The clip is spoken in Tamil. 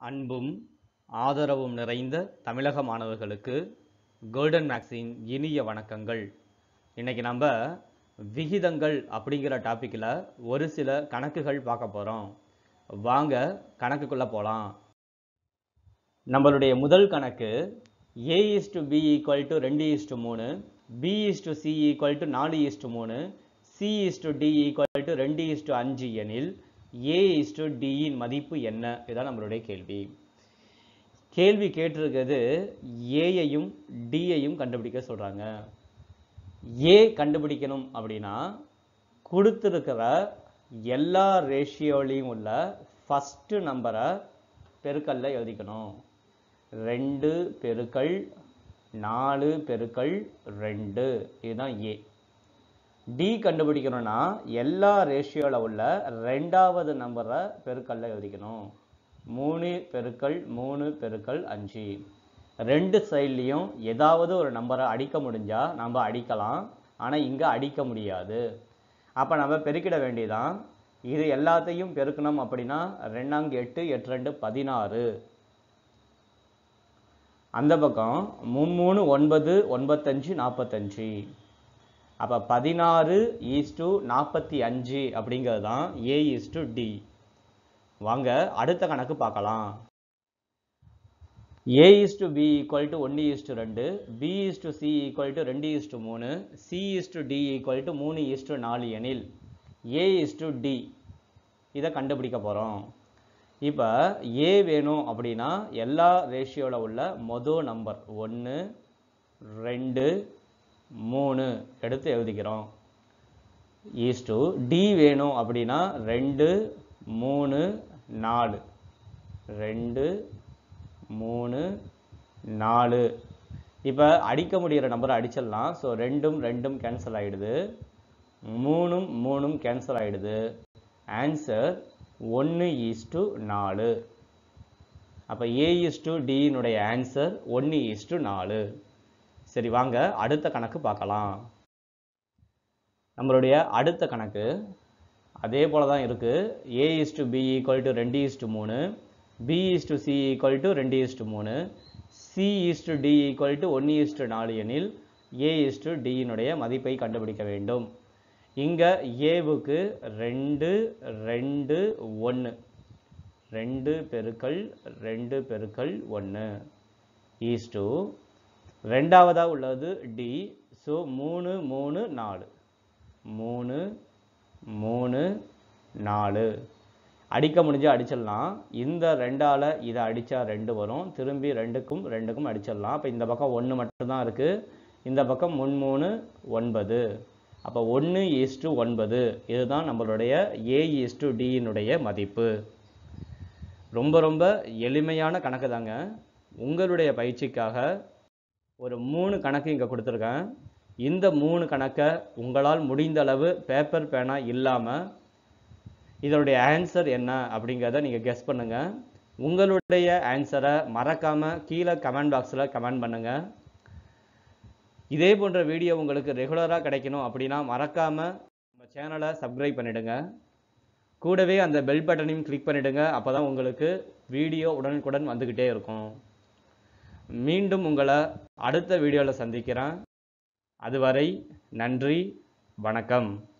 அன்பும் ஆதரவும் நிறைந்த தமிழக மாணவர்களுக்கு கோல்டன் மேக்ஸின் இனிய வணக்கங்கள் இன்னைக்கு நம்ம விகிதங்கள் அப்படிங்கிற டாப்பிக்கில் ஒரு சில கணக்குகள் பார்க்க போகிறோம் வாங்க கணக்குக்குள்ளே போகலாம் நம்மளுடைய முதல் கணக்கு A is to B equal to ரெண்டு இஸ் டு மூணு B is to C equal to நாலு இஸ் டு மூணு C is to D equal to ரெண்டு இஸ் டு அஞ்சு எனில் ஏ இஸ் டு டியின் மதிப்பு என்ன இதுதான் நம்மளுடைய கேள்வி கேள்வி கேட்டிருக்கிறது ஏயையும் டியையும் கண்டுபிடிக்க சொல்கிறாங்க ஏ கண்டுபிடிக்கணும் அப்படின்னா கொடுத்துருக்கிற எல்லா ரேஷியோலையும் உள்ள ஃபஸ்ட்டு நம்பரை பெருக்கல்ல எழுதிக்கணும் ரெண்டு பெருக்கல் நாலு பெருக்கல் ரெண்டு இதுதான் ஏ டி கண்டுபிடிக்கணும்னா எல்லா ரேஷியோவில் உள்ள ரெண்டாவது நம்பரை பெருக்கல்ல எழுதிக்கணும் மூணு பெருக்கல் மூணு பெருக்கல் அஞ்சு ரெண்டு சைட்லேயும் ஏதாவது ஒரு நம்பரை அடிக்க முடிஞ்சா நம்ம அடிக்கலாம் ஆனால் இங்கே அடிக்க முடியாது அப்போ நம்ம பெருக்கிட வேண்டியதான் இது எல்லாத்தையும் பெருக்கணும் அப்படின்னா ரெண்டாங்க எட்டு எட்டு ரெண்டு பதினாறு அந்த பக்கம் மூணு மூணு ஒன்பது ஒன்பத்தஞ்சு நாற்பத்தஞ்சு அப்போ பதினாறு ஈஸ் டு நாற்பத்தி அஞ்சு அப்படிங்கிறது தான் ஏ ஈஸ் டு டி வாங்க அடுத்த கணக்கு பார்க்கலாம் A is to B equal to ஒன்று இஸ் டு ரெண்டு B is to C equal to ரெண்டு இஸ் டு மூணு C is to D equal to மூணு இஸ் டு நாலு எனில் ஏ இஸ் டு டி இதை கண்டுபிடிக்க போகிறோம் இப்போ ஏ வேணும் அப்படின்னா எல்லா ரேஷியோவில் உள்ள மொதல் நம்பர் ஒன்று ரெண்டு மூணு எடுத்து எழுதிக்கிறோம் ஈஸ் டு டி வேணும் அப்படின்னா ரெண்டு மூணு நாலு ரெண்டு மூணு நாலு இப்போ அடிக்க முடிகிற நம்பரை அடிச்சிடலாம் ஸோ ரெண்டும் ரெண்டும் கேன்சல் ஆகிடுது மூணும் மூணும் கேன்சல் ஆகிடுது ஆன்சர் ஒன்று ஈஸ் டு நாலு அப்போ ஏ இஸ் டு டியினுடைய ஆன்சர் ஒன்று ஈஸ் டு நாலு சரி வாங்க அடுத்த கணக்கு பார்க்கலாம் நம்மளுடைய அடுத்த கணக்கு அதே போல தான் இருக்குது A is to B equal to ரெண்டு இஸ் டு மூணு B is to C equal to ரெண்டு இஸ் டு மூணு C is to D equal to ஒன்று இஸ் டு நாலு எனில் ஏ இஸ் டு டியினுடைய மதிப்பை கண்டுபிடிக்க வேண்டும் இங்கே ஏவுக்கு ரெண்டு ரெண்டு ஒன்று ரெண்டு பெருக்கல் ரெண்டு பெருக்கல் ஒன்று ஈஸ் டு ரெண்டாவதாக உள்ளது டி ஸோ மூணு மூணு நாலு மூணு மூணு நாலு அடிக்க முடிஞ்சு அடிச்சிடலாம் இந்த ரெண்டால் இதை அடித்தா ரெண்டு வரும் திரும்பி ரெண்டுக்கும் ரெண்டுக்கும் அடிச்சிடலாம் அப்போ இந்த பக்கம் ஒன்று மட்டும்தான் இருக்குது இந்த பக்கம் முன் மூணு ஒன்பது அப்போ ஒன்று ஈஸ்டு ஒன்பது இதுதான் நம்மளுடைய ஏ ஈஸ்டு டியினுடைய மதிப்பு ரொம்ப ரொம்ப எளிமையான கணக்கு தாங்க உங்களுடைய பயிற்சிக்காக ஒரு மூணு கணக்கு இங்கே கொடுத்துருக்கேன் இந்த மூணு கணக்கை உங்களால் முடிந்த அளவு பேப்பர் பேனா இல்லாமல் இதனுடைய ஆன்சர் என்ன அப்படிங்கிறத நீங்கள் கெஸ் பண்ணுங்கள் உங்களுடைய ஆன்சரை மறக்காமல் கீழே கமெண்ட் பாக்ஸில் கமெண்ட் பண்ணுங்கள் இதே போன்ற வீடியோ உங்களுக்கு ரெகுலராக கிடைக்கணும் அப்படின்னா மறக்காமல் நம்ம சேனலை சப்ஸ்கிரைப் பண்ணிவிடுங்க கூடவே அந்த பெல் பட்டனையும் கிளிக் பண்ணிவிடுங்க அப்போ தான் உங்களுக்கு வீடியோ உடனுக்குடன் வந்துக்கிட்டே இருக்கும் மீண்டும் உங்களை அடுத்த வீடியோவில் சந்திக்கிறேன் அதுவரை நன்றி வணக்கம்